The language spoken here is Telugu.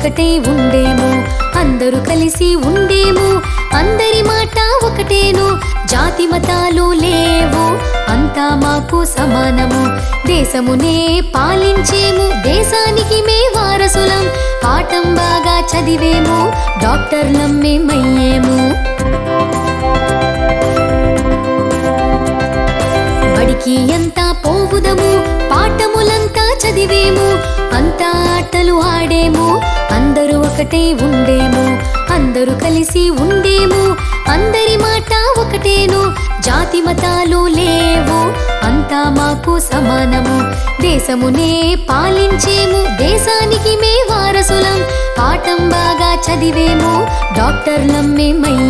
ఒకటే ఉండేము అందరూ కలిసి ఉండేము అందరి మాట ఒకటేను జాతి మతాలు లేవు అంతా మాకు సమానము దేశమునే పాలించేము దేశానికి మే వారసులం పాఠం బాగా చదివేము డాక్టర్లం మేమయ్యేము బడికి అంతా పోవుదము పాఠములంతా చదివేము అంతా ఆటలు ఆడేము అందరూ ఒకటే ఉండేము అందరూ కలిసి ఉండేము అందరి మాట ఒకటేను జాతి మతాలు లేవు అంతా మాకు సమానము దేశమునే పాలించేము దేశానికి మే వారసులం పాఠం బాగా చదివేము డాక్టర్లం మేమయ్యేము